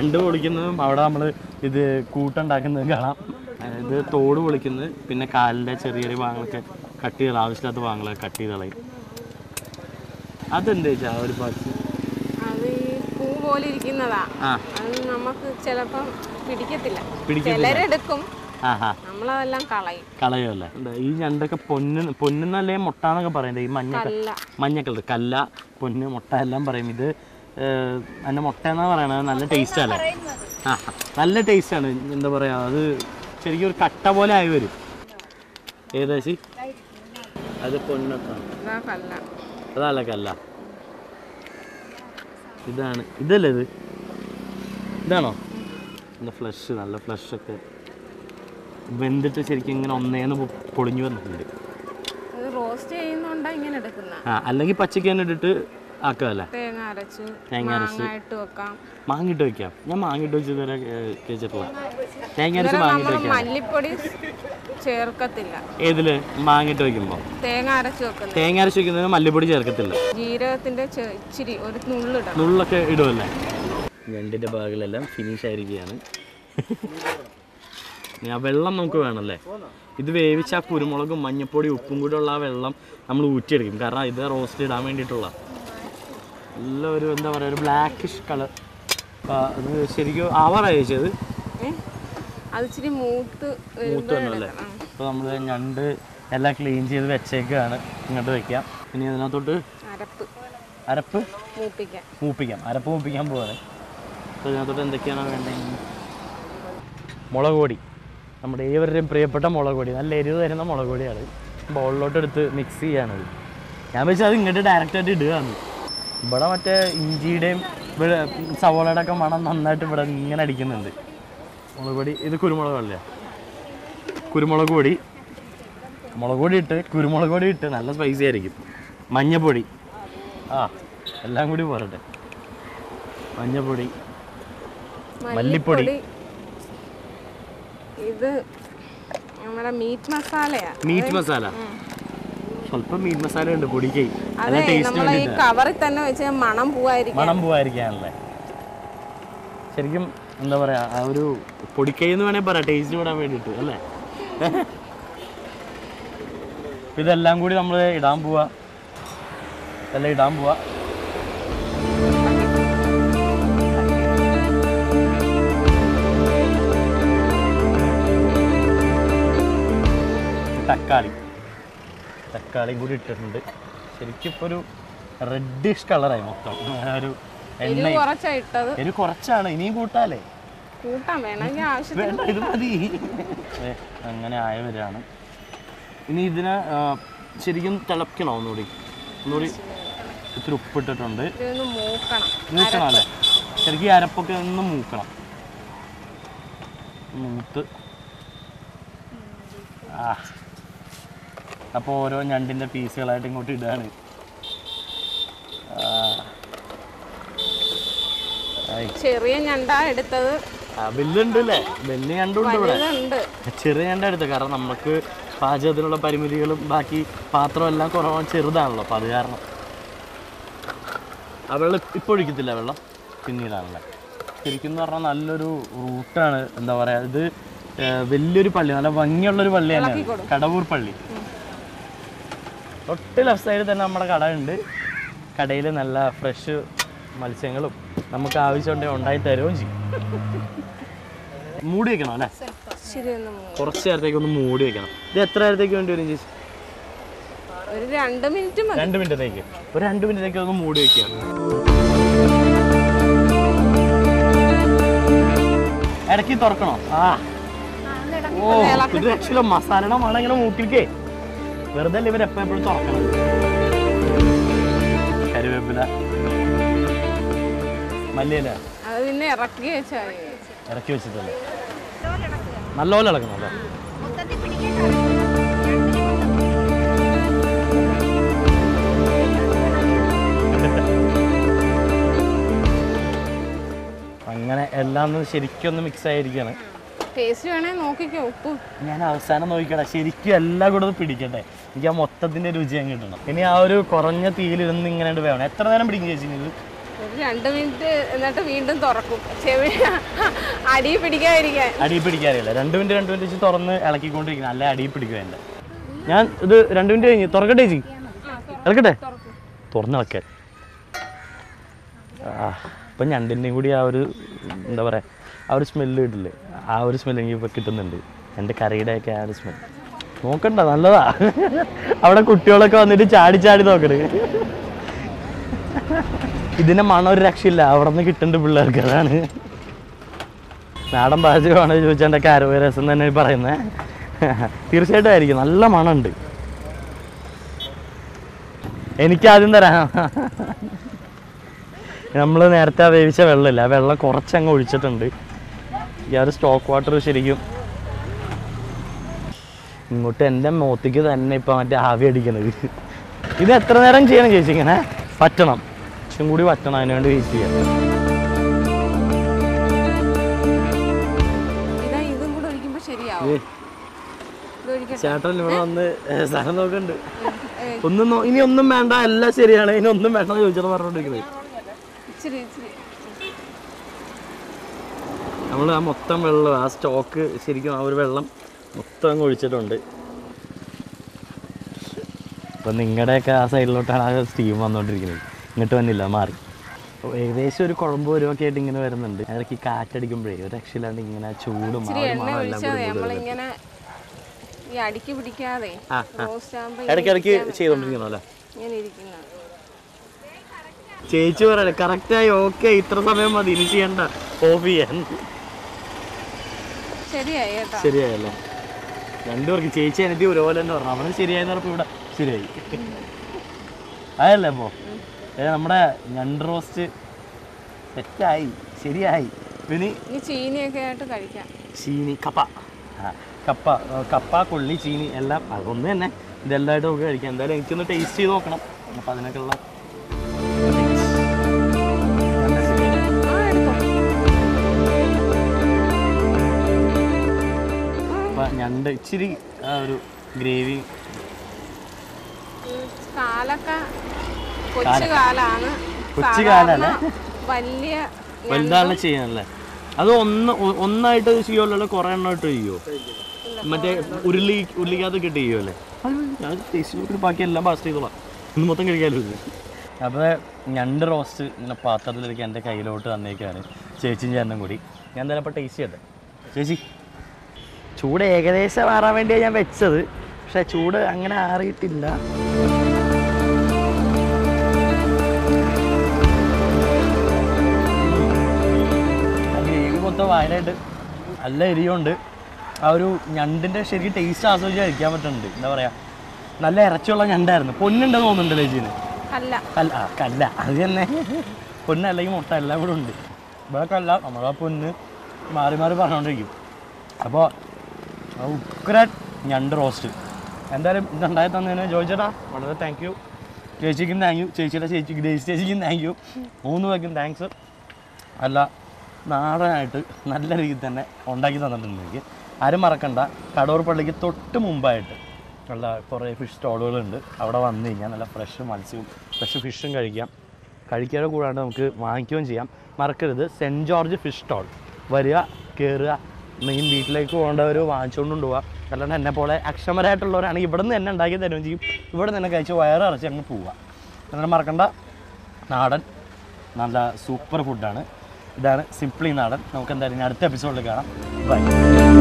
ഞണ്ട് പൊളിക്കുന്നതും അവിടെ നമ്മൾ ഇത് കൂട്ടുണ്ടാക്കുന്നതും കാണാം ഇത് തോട് പൊളിക്കുന്നത് പിന്നെ കാലിൻ്റെ ചെറിയ ചെറിയ ഭാഗങ്ങളൊക്കെ കട്ട് ചെയ്ത് ആവശ്യമില്ലാത്ത ഭാഗങ്ങളൊക്കെ കട്ട് ചെയ്ത് കളയും അതെന്താ വെച്ചാൽ ആ ഒരു പാർട്സ് അത് ഈ പൂ പോലെ ഇരിക്കുന്നതാ ആ അത് നമുക്ക് ചിലപ്പം പിടിക്കത്തില്ല പിടിക്കത്തില്ല. ചിലരെടുക്കും ആ ആ നമ്മളതെല്ലാം കളയും കളയുമല്ലേ എന്താ ഈ ഞണ്ടൊക്കെ പൊന്ന് പൊന്നെന്നല്ലേ മുട്ട എന്നൊക്കെ പറയുന്നത് ഈ മഞ്ഞ ക- കല്ല മഞ്ഞ കളർ കല്ല പൊന്ന് മുട്ട എല്ലാം പറയും ഇത് ഏഹ്, അതിൻ്റെ മുട്ട എന്നാ പറയണത് നല്ല ടേസ്റ്റ് അല്ലേ ആ നല്ല ടേസ്റ്റ് ആണ് എന്താ പറയാ അത് ശരിക്കും ഒരു കട്ട പോലെ ആയി വരും ഏകദേശം അത് പൊന്നൊക്കെയാണ് ഇതാ കല്ല അതല്ല കല്ല ഇതാണ് ഇതല്ലേ ഇത് ഇതാണോ എന്താ ഫ്ലഷ് നല്ല ഫ്ലഷ് ഒക്കെ വെന്തിട്ട് ശരിക്കും ഇങ്ങനെ ഒന്നേന്ന് പൊ- പൊളിഞ്ഞു വന്നിട്ടുണ്ട് ഇത് റോസ്റ്റ് ചെയ്യുന്നോണ്ടാ ഇങ്ങനെ എടുക്കുന്ന ആ അല്ലെങ്കിൽ പച്ചയ്ക്ക് തന്നെ ഇട്ടിട്ട് ആക്കാമല്ലേ തേങ്ങ അരച്ച് തേങ്ങ അരച്ച് മാങ്ങായിട്ട് വെക്കാം മാങ്ങിട്ട് വെക്കാം ഞാൻ മാങ്ങിട്ട് വെച്ച് ഇതുവരെ ഏഹ്, കഴിച്ചിട്ടില്ല തേങ്ങ അരച്ച് മാങ്ങിട്ട് നമ്മൾ വെക്കാം മല്ലിപ്പൊടി ചേർക്കത്തില്ല ഏതില് മാങ്ങിട്ട് വെക്കുമ്പോൾ തേങ്ങ അരച്ച് വെക്കുന്നത് തേങ്ങ അരച്ച് വെക്കുന്നതിന് മല്ലിപ്പൊടി ചേർക്കത്തില്ല ജീരകത്തിന്റെ ചെ- ഇച്ചിരി ഒരു നുള്ളിടണം നുള്ളൊക്കെ ഇടുമല്ലേ ഞണ്ടിൻ്റെ ഭാഗങ്ങളെല്ലാം ഫിനിഷ് ആയിരിക്കുകയാണ് ഇനി ആ വെള്ളം നമുക്ക് വേണമല്ലേ ഇത് വേവിച്ച ആ കുരുമുളകും മഞ്ഞപ്പൊടി ഉപ്പും കൂടെ ഉള്ള ആ വെള്ളം നമ്മൾ ഊറ്റിയെടുക്കും കാരണം ഇത് റോസ്റ്റ് ഇടാൻ വേണ്ടിയിട്ടുള്ള നല്ല ഒരു എന്താ പറയുക ഒരു ബ്ലാക്കിഷ് കളർ അത് ശരിക്കും ആവാറായി ചേച്ചത് ഏ? അത് ഇച്ചിരി മൂത്ത് മൂത്ത് വന്നല്ലേ അപ്പോൾ നമ്മൾ ഞണ്ട് എല്ലാം ക്ലീൻ ചെയ്ത് വെച്ചേക്കാണ് ഇങ്ങോട്ട് വെക്കാം ഇനി അതിനകത്തോട്ട് അരപ്പ് അരപ്പ് മൂപ്പിക്കാൻ മൂപ്പിക്കാം അരപ്പ് മൂപ്പിക്കാൻ പോവാണ് അപ്പോൾ ഇതിനകത്തോട്ട് എന്തൊക്കെയാണോ വേണ്ടത് മുളക് പൊടി നമ്മുടെ ഏവരുടെയും പ്രിയപ്പെട്ട മുളക് പൊടി നല്ല എരിവ് തരുന്ന മുളക് പൊടിയാണ് ബൗളിലോട്ട് എടുത്ത് മിക്സ് ചെയ്യാനത് ഞാൻ വെച്ചാൽ അത് ഇങ്ങോട്ട് ഡയറക്റ്റായിട്ട് ഇടുകയാണ് ഇവിടെ മറ്റേ ഇഞ്ചിയുടെയും ഇവിടെ സവോളയുടെ ഒക്കെ മണം നന്നായിട്ട് ഇവിടെ ഇങ്ങനെ അടിക്കുന്നുണ്ട് മുളക് പൊടി ഇത് കുരുമുളക് അല്ലേ കുരുമുളക് പൊടി മുളക് പൊടി ഇട്ട് കുരുമുളക് പൊടി ഇട്ട് നല്ല സ്പൈസി ആയിരിക്കും മഞ്ഞപ്പൊടി ആ എല്ലാം കൂടി പോരട്ടെ മഞ്ഞപ്പൊടി മല്ലിപ്പൊടി ഇത് നമ്മുടെ മീറ്റ് മസാലയാ മീറ്റ് മസാല സ്വല്പം മീറ്റ് മസാല ഉണ്ട് പൊടിക്കൈ നല്ല അതെ ടേസ്റ്റ് നമ്മളെ ഈ കവറിൽ തന്നെ വെച്ച് മണം പോവായിരിക്കും മണം പോവായിരിക്കാണല്ലേ ശരിക്കും എന്താ പറയാ ആ ഒരു പൊടിക്കൈ എന്ന് വേണേൽ പറയാം ടേസ്റ്റ് വിടാൻ വേണ്ടിയിട്ട് അല്ലേ അപ്പൊ ഇതെല്ലാം കൂടി നമ്മൾ ഇടാൻ പോവാ ഇതെല്ലാം ഇടാൻ പോവാ തക്കാളി തക്കാളിയും കൂടി ഇട്ടിട്ടുണ്ട് ശരിക്കും ഇപ്പോൾ ഒരു റെഡിഷ് കളറായി മൊത്തം ആ ഒരു എരിവ് എണ്ണ കുറച്ചാ ഇട്ടത് ഒരു കുറച്ചാണ് ഇനിയും കൂട്ടാലേ കൂട്ടാൻ വേണമെങ്കിൽ ആവശ്യത്തിന് വേണ്ട ഇത് മതി ഏ, അങ്ങനെ ആയവരാണ് ഇനി ഇതിനെ ആ, ശരിക്കും തിളപ്പിക്കണോ ഒന്നുകൂടി ഒന്നുകൂടി ഇത്തിരി ഉപ്പിട്ടിട്ടുണ്ട് ഇതൊന്ന് മൂക്കണം മൂക്കണം അല്ലേ ശരിക്കും ഈ അരപ്പൊക്കെ ഒന്ന് മൂക്കണം മൂത്ത് ആ അപ്പോൾ ഓരോ ഞണ്ടിൻ്റെ പീസുകളായിട്ട് ഇങ്ങോട്ട് ഇടുകയാണ് ആ. ആയി. ചെറിയ ഞണ്ടാ എടുത്തത് ആ ബില്ലുണ്ട് അല്ലേ ബില്ല് ഞണ്ടുണ്ട് ഇവിടെ വലുതുണ്ട് ചെറിയ ഞണ്ട എടുത്ത് കാരണം നമുക്ക് പാചകത്തിനുള്ള പരിമിതികളും ബാക്കി പാത്രം എല്ലാം കുറവാണ് ചെറുതാണല്ലോ അപ്പം അത് കാരണം ആ വെള്ളം ഇപ്പോൾ ഒഴിക്കത്തില്ല വെള്ളം പിന്നീടാണല്ലേ ശരിക്കും എന്ന് പറഞ്ഞാൽ നല്ലൊരു റൂട്ടാണ് എന്താ പറയുക ഇത് ഏർ വലിയൊരു പള്ളി നല്ല ഭംഗിയുള്ളൊരു പള്ളി തന്നെയാണ് കടവൂർ പള്ളി തൊട്ട് ലെഫ്റ്റ് സൈഡിൽ തന്നെ നമ്മുടെ കട ഉണ്ട് കടയിൽ നല്ല ഫ്രഷ് മത്സ്യങ്ങളും നമുക്ക് ആവശ്യമുണ്ടെങ്കിൽ ഉണ്ടായി തരുകയും ചെയ്യും മൂടി വെക്കണം അല്ലേ ശരി ഒന്ന് മൂ കുറച്ച് നേരത്തേക്ക് ഒന്ന് മൂടി വെക്കണം ഇത് എത്ര നേരത്തേക്ക് വേണ്ടി വരും ചേച്ചി ഒരു രണ്ട് മിനിറ്റ് മതി രണ്ട് മിനിറ്റത്തേക്ക് ഒരു രണ്ട് മിനിറ്റത്തേക്ക് ഒന്ന് മൂടി വെക്കുക ഇടയ്ക്ക് തുറക്കണോ ആ ഓ ഇത് ആക്ച്വലി മസാലയുടെ മണം ഇങ്ങനെ മൂക്കിൽക്കേ വെറുതെ അല്ല ഇവർ എപ്പോഴും എപ്പോഴും തുറക്കണം കരുവേപ്പില മല്ലിയില അത് പിന്നെ ഇറക്കി വെച്ചാൽ ഇറക്കി വെച്ചിട്ടല്ലേ നല്ലപോലെ ഇളക്കണം അല്ലേ അങ്ങനെ എല്ലാം ഒന്ന് ശരിക്കും ഒന്ന് മിക്സ് ആയിരിക്കുകയാണ് ടേസ്റ്റ് വേണേ നോക്കിക്കോ ഉപ്പ് ഞാൻ അവസാനം നോക്കിക്കടാ ശരിക്കും എല്ലാം കൂടെ ഒന്ന് പിടിക്കട്ടെ എനിക്ക് ആ മൊത്തത്തിന്റെ രുചി അങ്ങ് കിട്ടണം ഇനി ആ ഒരു കുറഞ്ഞ തീയിലിരുന്ന് ഇങ്ങനെ വേണം എത്ര നേരം പിടിക്കും ചേച്ചി ഇത് ഒരു രണ്ട് മിനിറ്റ് എന്നിട്ട് വീണ്ടും തുറക്കും ചെവി അടി പിടിക്കാതിരിക്കാൻ അടി പിടിക്കാറില്ല രണ്ട് മിനിറ്റ് രണ്ട് മിനിറ്റ് വെച്ച് തുറന്ന് ഇളക്കിക്കൊണ്ടിരിക്കണം അല്ല അടി പിടിക്കുക എൻ്റെ ഞാൻ ഇത് രണ്ട് മിനിറ്റ് കഴിഞ്ഞ് തുറക്കട്ടെ ചേച്ചി ഇളക്കട്ടെ തുറന്നിളക്കാൻ ആ ഇപ്പം ഞണ്ടിൻ്റെയും കൂടി ആ ഒരു എന്താ പറയുക ആ ഒരു സ്മെല്ല് കിട്ടില്ലേ ആ ഒരു സ്മെല്ല് എനിക്ക് ഇപ്പോൾ കിട്ടുന്നുണ്ട് എൻ്റെ കറിയുടെയൊക്കെ ആ ഒരു സ്മെൽ നോക്കണ്ട നല്ലതാ അവിടെ കുട്ടികളൊക്കെ വന്നിട്ട് ചാടി ചാടി നോക്കണ് ഇതിൻ്റെ മണം ഒരു രക്ഷയില്ല അവിടെ നിന്ന് കിട്ടുന്നുണ്ട് പിള്ളേർക്ക് അതാണ് നാടൻ പാചകമാണ് ചോദിച്ചാൽ എൻ്റെ കാരവ രസം തന്നെ പറയുന്നത് തീർച്ചയായിട്ടും ആയിരിക്കും നല്ല മണമുണ്ട് എനിക്കാദ്യം തരാം നമ്മൾ നേരത്തെ ആ വേവിച്ച വെള്ളമില്ല ആ വെള്ളം കുറച്ചങ്ങ് ഒഴിച്ചിട്ടുണ്ട് ഈ ആ ഒരു സ്റ്റോക്ക് വാട്ടർ ശരിക്കും ഇങ്ങോട്ട് എൻ്റെ മുഖത്തേക്ക് തന്നെ ഇപ്പം മറ്റേ ആവി അടിക്കണത് ഇത് എത്ര നേരം ചെയ്യണം ചേച്ചി ഇങ്ങനെ പറ്റണം ഇച്ചും കൂടി പറ്റണം അതിന് വേണ്ടി വെയിറ്റ് ചെയ്യാം ഇതാ ഇതും കൂടെ ഒഴിക്കുമ്പോൾ ശരിയാവും ഇത് ഒഴിക്കട്ടെ ചേട്ടൻ ഇവിടെ വന്ന് സ്ഥലം നോക്കുന്നുണ്ട് ഒന്നും നോ- ഇനി ഒന്നും വേണ്ട എല്ലാം ശരിയാണ് ഇനി ഒന്നും വേണ്ട ചോദിച്ചാൽ പറഞ്ഞോണ്ടിരിക്കുന്നത് ഇച്ചിരി ഇച്ചിരി നമ്മൾ ആ മൊത്തം വെള്ളം ആ സ്റ്റോക്ക് ശരിക്കും ആ ഒരു വെള്ളം മൊത്തം അങ്ങ് ഒഴിച്ചിട്ടുണ്ട് അപ്പം നിങ്ങളുടെയൊക്കെ ആ സൈഡിലോട്ടാണ് ആ സ്റ്റീം വന്നുകൊണ്ടിരിക്കുന്നത് ഇങ്ങോട്ട് വന്നില്ല മാറി അപ്പോൾ ഏകദേശം ഒരു കുഴമ്പ് വരുമൊക്കെ ആയിട്ട് ഇങ്ങനെ വരുന്നുണ്ട് ഇടയ്ക്ക് കാറ്റടിക്കുമ്പോഴേ ഒരു രക്ഷയില്ലാണ്ട് ഇങ്ങനെ ആ ചൂടും ആ ഇച്ചിരി ഒരു എണ്ണ മണം എല്ലാം ഒഴിച്ചാൽ കൂടി കൂടി വരുന്നുണ്ട്. നമ്മളിങ്ങനെ ഈ അടിക്ക് പിടിക്കാതെ ആ, ആ. റോസ്റ്റ് ആകുമ്പോൾ ഇടയ്ക്കിടയ്ക്ക് ചെയ്തോണ്ടിരിക്കണോ അല്ലേ ഇങ്ങനെ ഇരിക്കുന്നത് ചേച്ചി പറയല്ലേ കറക്റ്റായി ഓക്കെ ഇത്ര സമയം മതി ഇനി ചെയ്യണ്ട ഓഫ് ചെയ്യാൻ ശരിയായി കേട്ടോ ശരിയായല്ലേ രണ്ടുപേർക്ക് ചേച്ചി എനിക്ക് ഒരുപോലെ തന്നെ പറഞ്ഞു അവന് ശരിയായെന്ന് പറഞ്ഞപ്പോൾ ഇവിടെ ശരിയായി അതല്ലേ അപ്പോ ഏ നമ്മുടെ ഞണ്ട് റോസ്റ്റ് സെറ്റായി ശരിയായി പിന്നെ ഇനി ചീനിയൊക്കെ ആയിട്ട് കഴിക്കാം ചീനി കപ്പ ആ, കപ്പ ആ, കപ്പ കൊള്ളി ചീനി എല്ലാം അതൊന്നും തന്നെ ഇതെല്ലാമായിട്ട് നമുക്ക് കഴിക്കാം എന്തായാലും എനിക്കൊന്ന് ടേസ്റ്റ് ചെയ്ത് നോക്കണം അപ്പം അതിനൊക്കെയുള്ള ആ എടുത്തോ അപ്പം ഞണ്ട് ഇച്ചിരി ആ ഒരു ഗ്രേവി ഉം, കാലൊക്കെ കൊച്ചു കാലാണ് കൊച്ചു സാധാരണ കാലല്ലേ? വലിയ വലുതാണ് ചെയ്യാനല്ലേ അത് ഒന്ന് ഒ- ഒന്നായിട്ട് ചെയ്യുമല്ലോ കുറേ എണ്ണമായിട്ട് ചെയ്യുമോ മറ്റേ ഉരുളി ഉരുളിക്കകത്ത് ഇട്ട് ചെയ്യുമല്ലേ അത് ഞാൻ ടേസ്റ്റ് നോക്കിയിട്ട് ബാക്കി എല്ലാം പാസ് ചെയ്തോളാം ഇന്ന് മൊത്തം കഴിക്കാമല്ലോ ഇത് അപ്പോൾ ഞണ്ട് റോസ്റ്റ് ഇങ്ങനെ പാത്രത്തിലേക്ക് എൻ്റെ കയ്യിലോട്ട് തന്നേക്കാണ് ചേച്ചിയും ചേട്ടനും കൂടി ഞാൻ എന്തായാലും അപ്പോൾ ടേസ്റ്റ് ചെയ്യട്ടെ ചേച്ചി ചൂട് ഏകദേശം മാറാൻ വേണ്ടിയാണ് ഞാൻ വെച്ചത് പക്ഷേ ചൂട് അങ്ങനെ ആറിയിട്ടില്ല ഗ്രേവി മൊത്തം വായനായിട്ട് നല്ല എരിയുണ്ട് ആ ഒരു ഞണ്ടിൻ്റെ ശരിക്കും ടേസ്റ്റ് ആസ്വദിച്ച് കഴിക്കാൻ പറ്റുന്നുണ്ട് എന്താ പറയുക നല്ല ഇറച്ചിയുള്ള ഞണ്ടായിരുന്നു പൊന്നുണ്ടെന്ന് തോന്നുന്നുണ്ട് ചേച്ചീന് അല്ല കല്ല ആ കല്ല അത് തന്നെ പൊന്ന് അല്ലെങ്കിൽ മുട്ട എല്ലാം കൂടെ ഉണ്ട് ഇവിടെ കല്ല നമ്മളെ പൊന്ന് മാറി മാറി പറഞ്ഞുകൊണ്ടിരിക്കും അപ്പോൾ ഉക്രൻ ഞണ്ട് റോസ്റ്റ് എന്തായാലും ഇതുണ്ടായി തന്നതിന് ചോദിച്ചേട്ടാ വളരെ താങ്ക് യു ചേച്ചിക്കും താങ്ക് യു ചേച്ചിയുടെ ചേച്ചിക്ക് ദേശി ചേച്ചിക്കും താങ്ക് യു മൂന്ന് പേർക്കും താങ്ക്സ് അല്ല നാടനായിട്ട് നല്ല രീതിയിൽ തന്നെ ഉണ്ടാക്കി തന്നിട്ടുണ്ട് എനിക്ക് ആരും മറക്കണ്ട കടൂർ പള്ളിക്ക് തൊട്ട് മുമ്പായിട്ട് ഉള്ള കുറേ ഫിഷ് സ്റ്റോളുകളുണ്ട് അവിടെ വന്നു കഴിഞ്ഞാൽ നല്ല ഫ്രഷ് മത്സ്യവും ഫ്രഷ് ഫിഷും കഴിക്കാം കഴിക്കാതെ കൂടാണ്ട് നമുക്ക് വാങ്ങിക്കുകയും ചെയ്യാം മറക്കരുത് സെൻറ്റ് ജോർജ് ഫിഷ് സ്റ്റോൾ വരിക കയറുക മെയിൻ വീട്ടിലേക്ക് പോകേണ്ടവർ വാങ്ങിച്ചുകൊണ്ട് കൊണ്ടുപോവുക അല്ലാണ്ട് എന്നെ പോലെ അക്ഷമരായിട്ടുള്ളവരാണെങ്കിൽ ഇവിടെ നിന്ന് തന്നെ ഉണ്ടാക്കി തരുകയും ചെയ്യും ഇവിടെ നിന്ന് തന്നെ കഴിച്ച് വയറിറച്ചി അങ്ങ് പോവുക എന്നാലും മറക്കണ്ട നാടൻ നല്ല സൂപ്പർ ഫുഡാണ് ഇതാണ് സിംപ്ലി നാടൻ നമുക്ക് എന്തായാലും ഇനി അടുത്ത എപ്പിസോഡിൽ കാണാം ബൈ